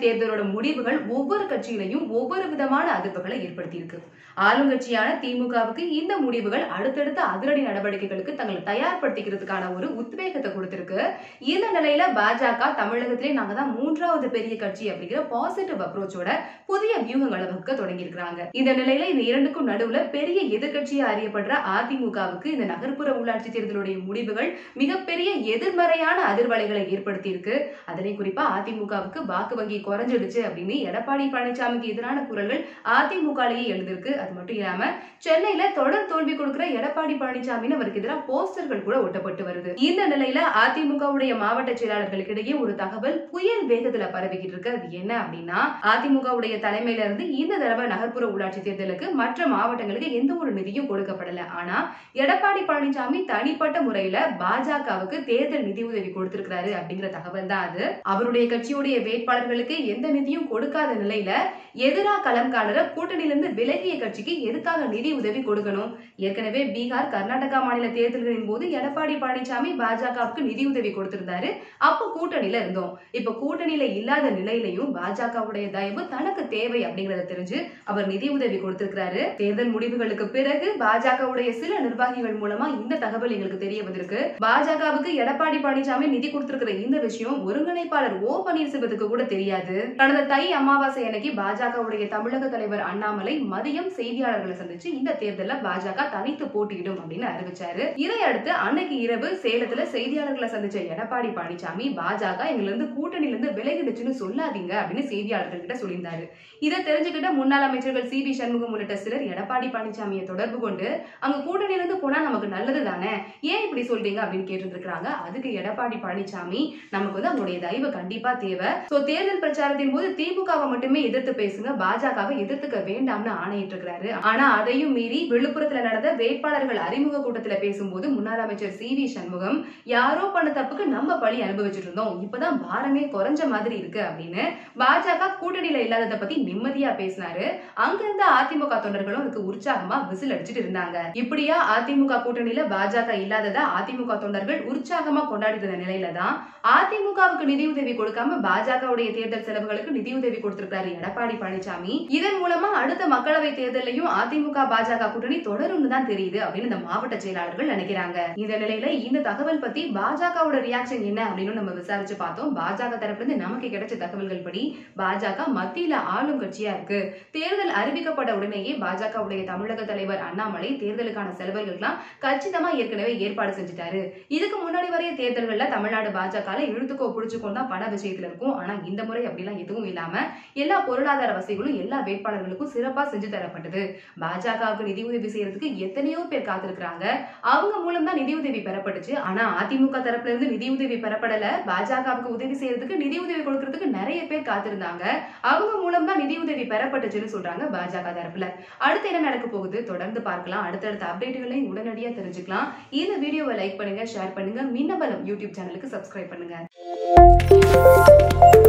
தேர்தலோட முடிவுகள் ஒவ்வொரு கட்சியிலையும் ஒவ்வொரு விதமான அதிர்வுகளை ஏற்படுத்தியிருக்கு ஆளுங்கட்சியான திமுகவுக்கு இந்த முடிவுகள் அடுத்தடுத்த அதிரடி நடவடிக்கைகளுக்கு தங்களை தயார்படுத்திக்கிறதுக்கான ஒரு உத்வேகத்தை கொடுத்திருக்கு இந்த நிலையில பாஜக தமிழகத்திலே நாங்க தான் மூன்றாவது பெரிய கட்சி அப்படிங்கிற பாசிட்டிவ் அப்ரோச்சோட புதிய வியூகங்களை வகுக்க தொடங்கி இருக்காங்க இந்த நிலையில இந்த இரண்டுக்கும் நடுவுல பெரிய எதிர்க்கட்சியா அறியப்படுற அதிமுகவுக்கு இந்த நகர்ப்புற உள்ளாட்சி தேர்தலுடைய முடிவுகள் மிகப்பெரிய எதிர்மறையான அதிர்வலைகளை ஏற்படுத்தி இருக்கு அதனை குறிப்பா அதிமுகவுக்கு வாக்கு வங்கி குறைஞ்சிடுச்சு அப்படின்னு எடப்பாடி பழனிசாமிக்கு எதிரான குரல்கள் அதிமுகலேயே எழுதிருக்கு அது மட்டும் இல்லாம சென்னையில தொடர் தோல்வி கொடுக்கிற எடப்பாடி பழனிசாமின்னு அவருக்கு எதிராக போஸ்டர்கள் கூட ஒட்டப்பட்டு வருது இந்த நிலையில அதிமுகவுடைய மாவட்ட செயலாளர்களுக்கு இடையே ஒரு தகவல் புயல் வேகத்துல பரவிக்கிட்டு இருக்கு அது என்ன அப்படின்னா அதிமுகவுடைய தலைமையில இருந்து இந்த தடவை நகர்ப்புற உள்ளாட்சி தேர்தலுக்கு மற்ற மாவட்டங்களுக்கு எந்த ஒரு நிதியும் கொடுக்கப்படல ஆனா எடப்பாடி பழனிசாமி தனிப்பட்ட முறையில பாஜகவுக்கு தேர்தல் நிதி உதவி கொடுத்திருக்கிறாரு அப்படிங்கிற தகவல் தான் அது அவருடைய கட்சியுடைய வேட்பாளர்களுக்கு எந்த நிதியும் கொடுக்காத நிலையில எதிரா களம் காணற கூட்டணியிலிருந்து விலகிய கட்சிக்கு எதுக்காக நிதி உதவி கொடுக்கணும் ஏற்கனவே பீகார் கர்நாடகா மாநில தேர்தல்களின் போது எடப்பாடி பழனிசாமி பாஜகவுக்கு நிதி உதவி கொடுத்திருந்தாரு அப்போ கூட்டணியில இருந்தோம் இப்ப கூட்டணியில இல்லாத நிலையிலையும் பாஜகவுடைய தயவு தனக்கு தேவை அப்படிங்கறத தெரிஞ்சு அவர் நிதி உதவி கொடுத்திருக்கிறாரு தேர்தல் முடிவுகளுக்கு பிறகு பாஜகவுடைய சில நிர்வாகிகள் மூலமா இந்த தகவல் எங்களுக்கு தெரிய வந்திருக்கு பாஜகவுக்கு எடப்பாடி பழனிசாமி நிதி கொடுத்திருக்கிற இந்த விஷயம் ஒருங்கிணைப்பாளர் ஓ பன்னீர்செல்வத்துக்கு கூட தெரியாது கடந்த தை அமாவாசை அன்னைக்கு பாஜகவுடைய தமிழக தலைவர் அண்ணாமலை மதியம் செய்தியாளர்களை சந்திச்சு இந்த தேர்தல்ல பாஜக தனித்து போட்டியிடும் அப்படின்னு அறிவிச்சாரு இதையடுத்து அன்னைக்கு இரவு சேலத்துல செய்தியாளர்களை சந்திச்ச எடப்பாடி பழனிசாமி பாஜக எங்கல இருந்து கூட்டணியில இருந்து விலகிடுச்சுன்னு சொல்லாதீங்க அப்படின்னு செய்தியாளர்கள் கிட்ட சொல்லியிருந்தாரு இதை தெரிஞ்சுக்கிட்ட முன்னாள் அமைச்சர்கள் சி வி சண்முகம் உள்ளிட்ட சிலர் எடப்பாடி பழனிசாமியை தொடர்பு கொண்டு அங்க கூட்டணியில இருந்து போனா நமக்கு நல்லது தானே ஏன் இப்படி சொல்றீங்க அப்படின்னு கேட்டிருந்திருக்காங்க அதுக்கு எடப்பாடி பழனிசாமி நமக்கு வந்து அவங்களுடைய தயவு கண்டிப்பா தேவை சோ தேர்தல் பிரச்சாரத்தின் போது திமுகவை மட்டுமே எதிர்த்து பேசுங்க பாஜகவை எதிர்த்துக்க வேண்டாம்னு ஆணையிட்டிருக்கிறாரு ஆனா அதையும் மீறி விழுப்புரத்துல நடந்த வேட்பாளர்கள் அறிமுக கூட்டத்துல பேசும்போது முன்னாள் அமைச்சர் சி வி சண்முகம் யாரோ பண்ண தப்புக்கு நம்ம பழி அனுபவிச்சுட்டு இருந்தோம் இப்பதான் பாரமே குறைஞ்ச மாதிரி இருக்கு அப்படின்னு பாஜக கூட்டணியில இல்லாததை பத்தி நிம்மதியா பேசினாரு அங்க இருந்த அதிமுக தொண்டர்களும் அதுக்கு உற்சாகமா விசில் அடிச்சிட்டு இருந்தாங்க இப்படியா அதிமுக கூட்டணியில பாஜக இல்லாதத அதிமுக தொண்டர்கள் உற்சாகமா கொண்டாடிட்டு இருந்த நிலையில தான் அதிமுகவுக்கு நிதியுதவி கொடுக்காம பாஜகவுடைய தேர்தல் செலவுகளுக்கு நிதியுதவி கொடுத்திருக்காரு எடப்பாடி பழனிசாமி இதன் மூலமா அடுத்த மக்களவை தேர்தலையும் அதிமுக பாஜக கூட்டணி தொடரும்னு தான் தெரியுது அப்படின்னு இந்த மாவட்ட செயலாளர்கள் நினைக்கிறாங்க இந்த நிலையில இந்த தகவல் பத்தி பாஜகவோட ரியாக்ஷன் என்ன அப்படின்னு நம்ம விசாரிச்சு பார்த்தோம் பாஜக தரப்புல இருந்து நமக்கு கிடைச்ச தகவல்கள் படி பாஜக மத்தியில ஆளும் கட்சியா இருக்கு தேர்தல் அறிவிக்கப்பட்ட உடனேயே பாஜகவுடைய தமிழக தலைவர் அண்ணாமலை தேர்தலுக்கான செலவுகளுக்கெல்லாம் கச்சிதமா ஏற்கனவே ஏற்பாடு செஞ்சுட்டாரு இதுக்கு முன்னாடி வரைய தேர்தல்கள்ல தமிழ்நாடு பாஜக இழுத்துக்கோ புடிச்சுக்கோ தான் பண விஷயத்துல இருக்கும் ஆனா இந்த முறை அப்படிலாம் எதுவும் இல்லாம எல்லா பொருளாதார வசதிகளும் எல்லா வேட்பாளர்களுக்கும் சிறப்பா செஞ்சு தரப்பட்டது பாஜகவுக்கு நிதி உதவி செய்யறதுக்கு எத்தனையோ பேர் காத்திருக்கிறாங்க அவங்க மூலம் தான் நிதியுதவி பெறப்பட்டுச்சு ஆனா அதிமுக தரப்புல இருந்து நிதியுதவி பெறப்படல பாஜகவுக்கு உதவி செய்யறதுக்கு நிதி உதவி கொடுக்கறதுக்கு நிறைய பேர் காத்திருந்தாங்க அவங்க மூலம் தான் நிதியுதவி பெறப்பட்டுச்சுன்னு சொல்றாங்க பாஜக தரப்புல அடுத்து என்ன நடக்க போகுது தொடர்ந்து பார்க்கலாம் அடுத்தடுத்த அப்டேட்டுகளையும் உடனடியா தெரிஞ்சுக்கலாம் இந்த வீடியோவை லைக் பண்ணுங்க ஷேர் பண்ணுங்க மின்னபலம் யூடியூப் சேனலுக்கு சப்ஸ்கிரைப் பண்ணுங்க